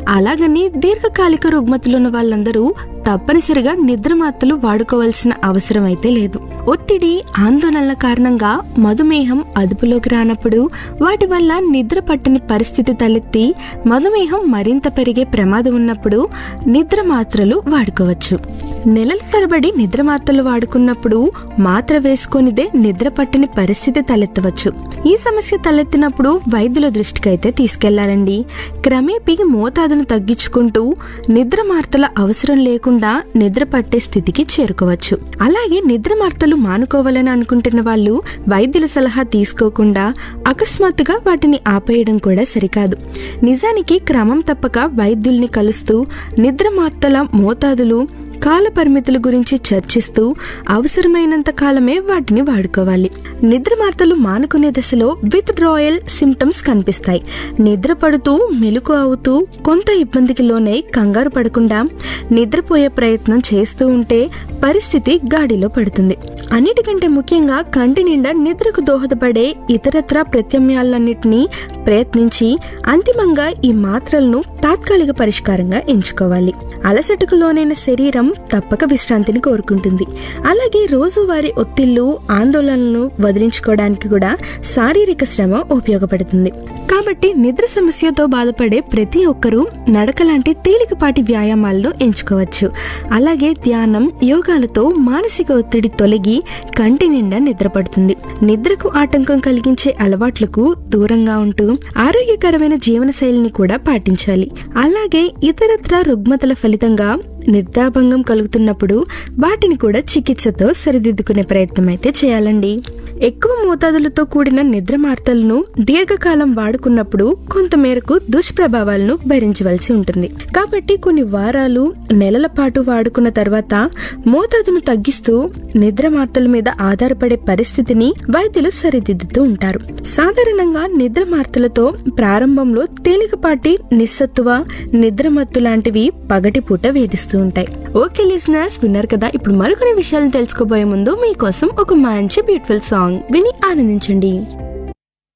అలాగని దీర్ఘకాలిక రుగ్మతులు ఉన్న వాళ్ళందరూ తప్పనిసరిగా నిద్ర మాత్రలు వాడుకోవాల్సిన అవసరం అయితే లేదు ఒత్తిడి ఆందోళనల కారణంగా మధుమేహం అదుపులోకి రానప్పుడు వాటి వల్ల నిద్ర పట్టని పరిస్థితి తలెత్తి మధుమేహం మరింత పెరిగే ప్రమాదం ఉన్నప్పుడు నిద్ర మాత్రలు వాడుకోవచ్చు నెలల తరబడి నిద్ర మాత్రలు వాడుకున్నప్పుడు మాత్ర వేసుకొనిదే నిద్ర పట్టని పరిస్థితి తలెత్తవచ్చు ఈ సమస్య తలెత్తినప్పుడు వైద్యుల దృష్టికి అయితే తీసుకెళ్లాలండి క్రమేపీ మోతాదును తగ్గించుకుంటూ నిద్ర మార్తల అవసరం లేకుండా నిద్ర పట్టే స్థితికి చేరుకోవచ్చు అలాగే నిద్ర మార్తలు మానుకోవాలని అనుకుంటున్న వాళ్ళు వైద్యుల సలహా తీసుకోకుండా అకస్మాత్తుగా వాటిని ఆపేయడం కూడా సరికాదు నిజానికి క్రమం తప్పక వైద్యుల్ని కలుస్తూ నిద్ర మార్తల మోతాదులు కాల పరిమితుల గురించి చర్చిస్తూ అవసరమైనంత కాలమే వాటిని వాడుకోవాలి నిద్ర మార్తలు మానుకునే దశలో విత్ డ్రాయల్ సిమ్టమ్స్ కనిపిస్తాయి నిద్ర పడుతూ మెలకు అవుతూ కొంత ఇబ్బందికి లోనై కంగారు పడకుండా నిద్రపోయే ప్రయత్నం చేస్తూ ఉంటే పరిస్థితి గాడిలో పడుతుంది అన్నిటికంటే ముఖ్యంగా కంటి నిండా నిద్రకు దోహదపడే ఇతరత్ర ప్రత్యామ్నాయాలన్నింటినీ ప్రయత్నించి అంతిమంగా ఈ మాత్రలను తాత్కాలిక పరిష్కారంగా ఎంచుకోవాలి అలసటకు లోనైన శరీరం తప్పక విశ్రాంతిని కోరుకుంటుంది అలాగే రోజువారీ ఒత్తిళ్లు ఆందోళనలను వదిలించుకోవడానికి కూడా శారీరక శ్రమ ఉపయోగపడుతుంది కాబట్టి నిద్ర సమస్యతో బాధపడే ప్రతి ఒక్కరూ నడక లాంటి తేలికపాటి వ్యాయామాలను ఎంచుకోవచ్చు అలాగే ధ్యానం యోగాలతో మానసిక ఒత్తిడి తొలగి కంటి నిండా నిద్రపడుతుంది నిద్రకు ఆటంకం కలిగించే అలవాట్లకు దూరంగా ఉంటూ ఆరోగ్యకరమైన జీవనశైలిని కూడా పాటించాలి అలాగే ఇతరత్ర రుగ్మతల ఫలితంగా నిద్రాభంగం కలుగుతున్నప్పుడు వాటిని కూడా చికిత్సతో సరిదిద్దుకునే ప్రయత్నం అయితే చేయాలండి ఎక్కువ మోతాదులతో కూడిన నిద్ర మార్తలను దీర్ఘకాలం వాడుకున్నప్పుడు కొంతమేరకు దుష్ప్రభావాలను భరించవలసి ఉంటుంది కాబట్టి కొన్ని వారాలు నెలల పాటు వాడుకున్న తర్వాత మోతాదును తగ్గిస్తూ నిద్ర మార్తల మీద ఆధారపడే పరిస్థితిని వైద్యులు సరిదిద్దుతూ ఉంటారు సాధారణంగా నిద్ర మార్తలతో ప్రారంభంలో తేలికపాటి నిస్సత్తువ నిద్రమత్తు లాంటివి పగటిపూట వేధిస్తూ ఉంటాయి ఓకే లిసనర్స్ విన్నారు కదా ఇప్పుడు మరికొన్ని విషయాలను తెలుసుకోబోయే ముందు మీకోసం ఒక మంచి బ్యూటిఫుల్ సాంగ్ విని ఆనందించండి